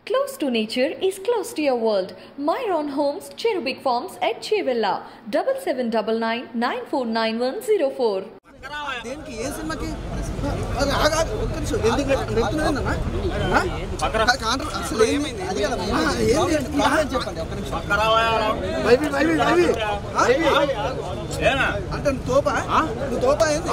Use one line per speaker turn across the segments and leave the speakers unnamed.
Close to nature is close to your world. Myron Homes, Cherubic Farms at Chevilla, 7799 949104.
దేనికి ఏ సినిమాకి అది ఆగు, ఆగు, ఒక్క నిమిషం. ఎందుకు నెడుతున్నావేందన్నా? ఆ? కా- కాంట్రా- అసలు ఏమి- అది కాదమ్మా. ఆ, ఏంది? ఆ, వైవి, వైవి, వైవి. ఆ? అంటే నువ్వు తోపా నువ్వు తోపా ఏంది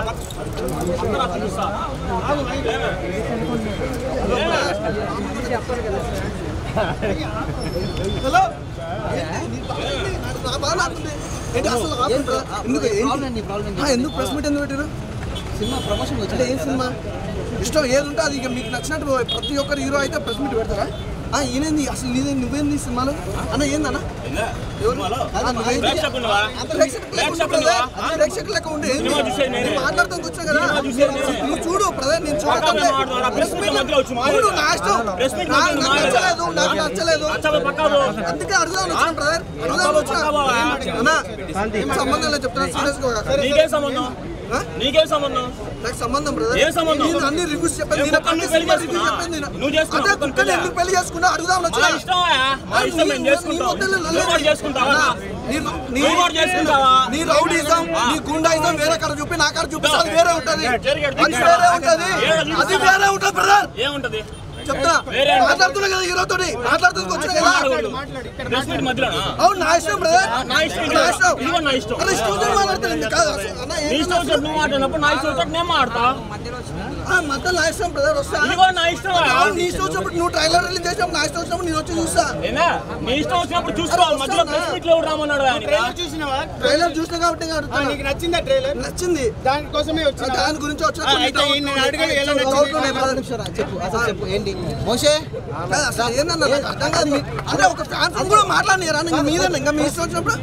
హలో ఏంటి? నీ బాధ ఏంటి? నాకు నా బాధ నాకుంది. ఏంటి అసలు ఆపుకుంటారా? ఎందుకు ఏంటి? ఆ, ఎందుకు ప్రెస్ మీట్ ఎందుకు పెట్టారు సినిమా ప్రమోషన్ అంటే ఏం సినిమా ఇష్టం ఏది ఉంటే అది ఇక మీకు నచ్చినట్టు ప్రతి ఒక్కరు హీరో అయితే ప్రెస్ మీట్ పెడతారా ఆ, ఈయనేంది అసలు నీదే నువ్వేంది ఈ సినిమాలో అన్న ఏందన్న ఎవరు? ఆ, నువ్వేంది?
ప్రేక్షకునివా?
అంత ప్రేక్షకులు లెక్క ఉండు
ప్రేక్షకునివా?
brother. అంత ప్రేక్షకులు లెక్క ఉండు. ఏంది?
సినిమా చూసేది నేనే.
నేను మాట్లాడుతాను కూర్చో కదా
చూసేది నేనే.
నువ్వు చూడు బ్రదర్ నేను
పక్కన
చూడటం
మాట్లాడు. ప్రెస్ మీట్ మధ్యలో వచ్చి మాట్లాడు.
చూడు నా ఇష్టం
ప్రెస్ మీట్
నాకు
మధ్యలో
నాకు
మాట్లాడు.
నచ్చలేదు నాకు నచ్చలేదు
అచ్చా పక్కా పో.
అందుకే అడుగుదాం వచ్చాను బ్రదర్ అడుగుదాం వచ్చా
పక్కా పోవా?
అన్నా ఏం సంబంధం లేదు చెప్తున్నా సీరియస్ గా
నీకేం సంబంధం
ఆ?
నీకేం సంబంధం
నాకు సంబంధం బ్రదర్
ఏం సంబంధం?
నేను అన్ని రివ్యూస్ చెప్పాను
ఏ
నేను
కుక్కని
ప్రతి
పెళ్లి
సినిమా రివ్యూ
చేసుకున్నా?
చెప్పాను నేను
నువ్వు చేసుకున్నావా
అదే
కుక్కని
కుక్కని
పెళ్లి?
ఎందుకు పెళ్లి చేసుకున్నా అడుగుదాం
మా
వచ్చా
ఇష్టమా మా ఇష్టం మేము చేసుకుంటాం నువ్వు కూడా చేసుకుంటావా నువ్వు కూడా చేసుకుంటావా?
నీ రౌడీజం నీ గుండాయిజం వేరే కాడ చూపి నా కాడ చూపిస్తే అది వేరే ఉంటది
జరిగేది
అది వేరే ఉంటది అది వేరే ఉంటది బ్రదర్
ఏముంటది
చెప్తా
వేరే ఉంటది.
మాట్లాడుతున్నా కదా హీరోతో మాట్లాడుతుంది వచ్చిన కదా
ప్రెస్ మీట్ మధ్యలోనా
అవును నా ఇష్టం బ్రదర్
నా ఇష్టం
నా ఇష్టం
ఇది కూడా నా ఇష్టం
అరే ఇష్టం వచ్చినట్టు మాట్లాడతాను ఎందుకు? కాదు అసలు అన్న
నీ
ఏంటి
ఇష్టం వచ్చినట్టు నువ్వు మాట్లాడినప్పుడు నా ఇష్టం వచ్చినట్టు నేను మాడతా
ఆ, మధ్యలో నా ఇష్టం బ్రదర్ వస్తా
ఇది కూడా నా ఇష్టం
అవును, నీ ఇష్టం వచ్చినప్పుడు నువ్వు ట్రైలర్ రిలీజ్ చేసినప్పుడు నా ఇష్టం వచ్చినప్పుడు నేను వచ్చి చూస్తా
ఏనా నీ ఇష్టం వచ్చినప్పుడు చూసుకో మధ్యలో ప్రెస్ మీట్ లో రామన్నాడు ఆయన
ట్రైలర్ చూసినావా
ట్రైలర్ చూసిన కాబట్టి ఇంకా
ఆ,
అడుగుతున్నా.
నీకు నచ్చిందా ట్రైలర్
నచ్చింది
దానికోసమే వచ్చిన
దాని గురించి వచ్చా
ఆ, అయితే ఈయన అడగను, ఎలా నచ్చింది?
చెప్పు అసలు చెప్పు ఏంటి మోషే
కాదు, అసలు ఏందన్నా నాకు అర్థం కాదు మీ- అంటే ఒక ఫ్యాన్స్ కూడా మాట్లాడినారా ఇంకా మీద ఇంకా మీ ఇష్టం వచ్చినప్పుడు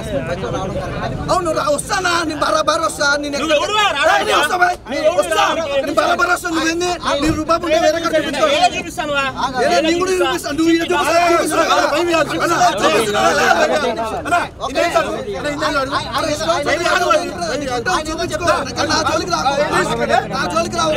అవును రా వస్తానా నేను బరాబర్ వస్తా నేను
నువ్వు ఎవడువా?
ఎక్కడ-
రారా?
ఏయ్, నేను వస్తా బాయ్.
నువ్వు ఎవడువా?
వస్తా. నేను బరాబర్ వస్తా నువ్వేంది నీ రూపాయి ఉంటే వేరే కాడ చూపించు.
ఏదో చూపిస్తాను
ఏదో నేను కూడా చూపిస్తాను. నువ్వు ఈడ చూపిస్తా, చూపిస్తా. అలా భయం లేదు. అలా చూపిస్తా. అలా భయం లేదు. అలా, ఇదే కాదు. అలా ఇదే కాదు. అలా ఇష్టం వచ్చినప్పుడు ఆడు. నీకు ఉంటావు, చూపించుకో. నాకు నా జోలికి రాకు. నా జోలికి రావు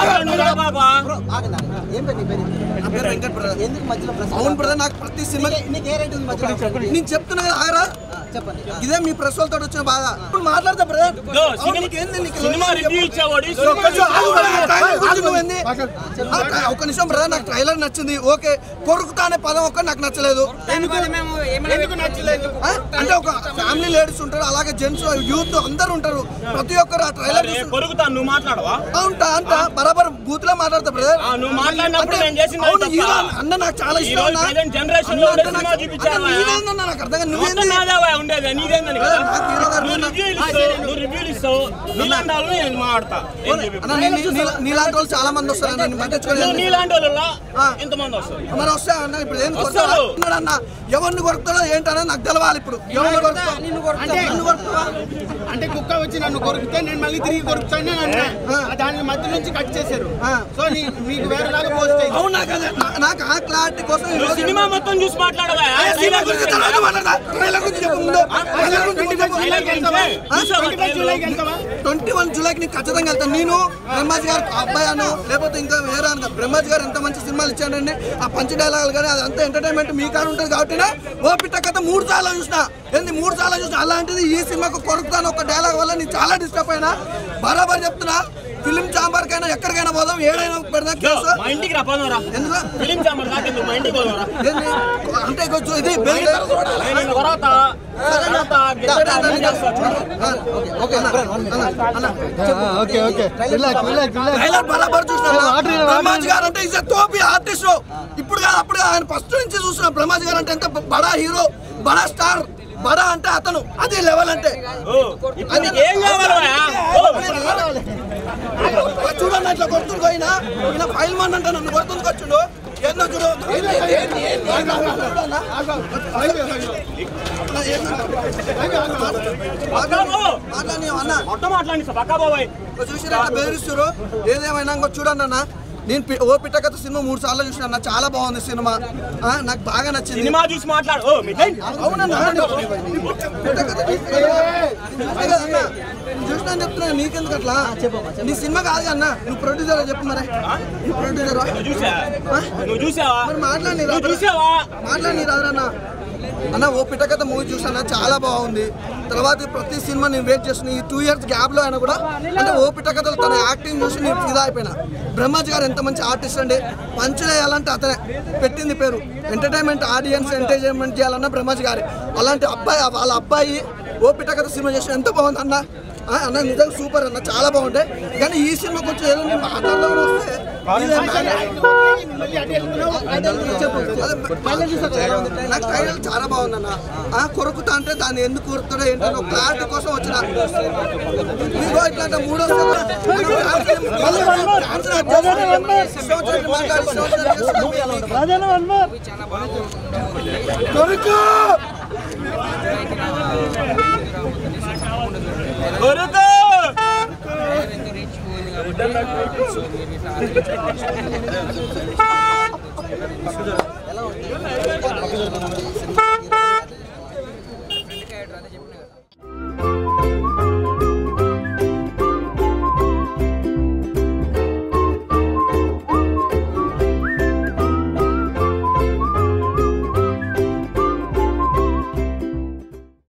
బాబా
ఏం పేరు నీ పేరు
నా పేరు వెంకట్ బ్రదర్
ఎందుకు మధ్యలో ప్రశ్న
అవును బ్రదర్ నాకు ప్రతి సినిమా
నీకు ఏ రేట్ ఉంది మధ్యలో
నేను చెప్తున్నా కదా ఆగరా
చెప్పండి
ఇదే మీ ప్రెస్ వాళ్ళతో వచ్చిన బాధ ఇప్పుడు మాట్లాడతా బ్రదర్
ఇదో,
అవును,
సినిమా-
నీకేంది నీకు
సినిమా రివ్యూ ఇచ్చేవాడు
ఒక్క నిమిషం ఆగు బ్రదర్, నా ట్రైలర్ గురించి నువ్వేంది? ఆ, ట్రై- ఒక్క నిమిషం బ్రదర్ నాకు ట్రైలర్ నచ్చింది ఓకే కొరుకుతా అనే పదం ఒక్క నాకు నచ్చలేదు
ఎందుకు నచ్చలేదు
ఆ? అంటే ఒక ఫ్యామిలీ లేడీస్ ఉంటారు అలాగే జెంట్స్ యూత్ అందరు ఉంటారు ప్రతి ఒక్కరు ఆ ట్రైలర్ చూసి
కొరుకుతా నువ్వు మాట్లాడవా
ఉంటా అంట బరాబర్ బూత్ లో మాట్లాడతా బ్రదర్
ఆ, నువ్వు మాట్లాడినప్పుడు
అంటే
నేను చేసింది
అవును,
తప్ప.
హీరో అన్న నాకు చాలా
ఈ
ఇష్టం
రోజు
అన్న.
present generation
అన్న
లో
అంటే
ఉండే
నాకు-
సినిమా చూపించావా?
అన్న నీదేందన్న నాకు అర్థం కాదు.
మొత్తం
నువ్వేంది
నాదేవా ఉండేది నీదేందని కదా
నాకు హీరో గారు
నువ్వు
నాకు-
రివ్యూలు ఇస్తావు నువ్వు రివ్యూలు ఇస్తావు నీలాంటి వాళ్ళు నేను మాడతా ఏం చెప్పి
అన్న, నీ- నీ- నీ- నీలాంటి వాళ్ళు చాలా మంది వస్తారు అన్న, నేను
నువ్వు
పట్టించుకోలేదు
నీలాంటి వాళ్ళు
ఆ.
ఇంతమంది వస్తారు
మరి వస్తా అన్న ఇప్పుడు ఏం
వస్తారు.
కొడతాడు అన్న ఎవరిని కొడుతాడో ఏంటనే నాకు తెలవాలి ఇప్పుడు ఎవరిని కొడుతావు
అంటే
నన్ను కొడుతావా
అంటే కుక్క వచ్చి నన్ను కొరికితే నేను మళ్ళీ తిరిగి కొరుకుతాను అన్నా దాని మధ్య నుంచి కట్ చేశారు
ఆ.
సో నీ- మీకు వేరేలాగా పోస్ట్ అయింది
అవును నాకు అదే నా- నాకు ఆ క్లారిటీ కోసం ఈ
నువ్వు
రోజు
సినిమా మొత్తం చూసి మాట్లాడవా
ఆ సినిమా గురించి తర్వాత మాట్లాడతా. ట్రైలర్ గురించి చెప్పు ముందు. ట్రైలర్ గురించి ముందు చెప్పు.
ట్రైలర్ వెళ్తావా? చూసావా ట్రైలర్?
జూలైకి వెళ్తావా
ట్వంటీ వన్ జూలైకి నీకు ఖచ్చితంగా వెళ్తాను నేను బ్రహ్మాజీ గారు అబ్బాయి అను లేకపోతే ఇంకా వేరే అను బ్రహ్మాజీ గారు ఎంత మంచి సినిమాలు ఇచ్చాడండి ఆ పంచ డైలాగులు కానీ అదంతా ఎంటర్టైన్మెంట్ మీ కాడ ఉంటుంది కాబట్టి ఓ పిట్ట కథ మూడు సార్లు చూసిన ఏంది మూడు సార్లు చూసిన అలాంటిది ఈ సినిమాకు కొరుకుతాను ఒక డైలాగ్ వల్ల నేను చాలా డిస్టర్బ్ అయినా బరాబర్ చెప్తున్నా ఫిలిం చాంబర్ కైనా ఎక్కడికైనా పోదాం ఏడైనా పెడదాం
యో,
కేసు
మా ఇంటికి రా పోదాం రా
ఎందుకు
ఫిలిం చాంబర్ దాకా ఎందుకు? మా ఇంటికి పోదాం రా
ఏంది? అంటే కొంచెం ఇది బెల్
నేను నిన్ను కొరవతా. కొరవతా, గిట్టతా, అన్నీ చేస్తా.
Okay okay relax relax relax
trailer బరాబర్ చూసినా బ్రహ్మాజీ గారు అంటే ఇస్ తోపి ఆర్టిస్ట్ ఇప్పుడు కాదు అప్పుడు కాదు, ఆయన ఫస్ట్ నుంచి చూసిన బ్రహ్మాజీ గారు అంటే ఎంత బడా హీరో బడా స్టార్ బడా అంటే అతను అది లెవెల్ అంటే
ఓ, ఇప్పుడు నీకు ఏం కావాలి భయ్యా? ఓ,
చూడండి అట్లా కొడుతుంది పోయిన ఈయన ఫైల్ మన్ అంటే నన్ను కొడుతుంది వచ్చిండు ఏందో చూడు మాట్లాడి అన్న
మొత్తం మాట్లాడి పక్కా బాబాయ్
చూసినా బెదిరిస్తారు ఏదేమైనా ఇంకో చూడండి అన్న నేను పి- ఓ పిట్టకథ సినిమా మూడు సార్లు చూసిన అన్న చాలా బాగుంది సినిమా ఆ, నాకు బాగా నచ్చింది
సినిమా చూసి మాట్లాడు ఓ మిథైన్
అవునన్నా పిట్టకథ తీసుకెళ్ళి- చూసే కదా అన్న. చూసినా అని చెప్తున్నా నీకెందుకు అట్లా నీ సినిమా కాదు అన్న నువ్వు ప్రొడ్యూసర్ చెప్పు మరి నువ్వు ప్రొడ్యూసర్
నువ్వు చూసా నువ్వు చూసావా
మరి మాట్లాడి
నువ్వు చూసావా
మాట్లాడి రాదరన్న అన్న ఓ పిట్టకథ మూవీ చూసాను చాలా బాగుంది తర్వాత ప్రతి సినిమా నేను వెయిట్ చేస్తున్నా ఈ టూ ఇయర్స్ గ్యాప్ లో అయినా కూడా అంటే ఓ పిట్టకథలు తన యాక్టింగ్ చూసి నేను ఫిదా అయిపోయినా బ్రహ్మాజీ గారు ఎంత మంచి ఆర్టిస్ట్ అండి పంచులు వేయాలంటే అతనే పెట్టింది పేరు ఎంటర్టైన్మెంట్ ఆడియన్స్ ఎంటర్టైన్మెంట్ చేయాలన్న బ్రహ్మాజీ గారి అలాంటి అబ్బాయి వాళ్ళ అబ్బాయి ఓ పిట్టకథ సినిమా చేసిన ఎంత బాగుంది అన్న ఆ, అన్న నిజంగా సూపర్ అన్న చాలా బాగుంటాయి కానీ ఈ సినిమా కొంచెం ఏదో నేను మాట్లాడదామని వస్తే ఇదేం
మళ్ళీ అటు వెళ్తున్నావు
చెప్పు. అదే నాకు ట్రైలర్ చాలా బాగుందన్న ఆ కొరుకుతా అంటే దాన్ని ఎందుకు కొరుకుతాడో ఏంటో ఒక క్లారిటీ కోసం వచ్చిన మీకు ఇట్లాంటి మూడో కొరుకు
కొరుకు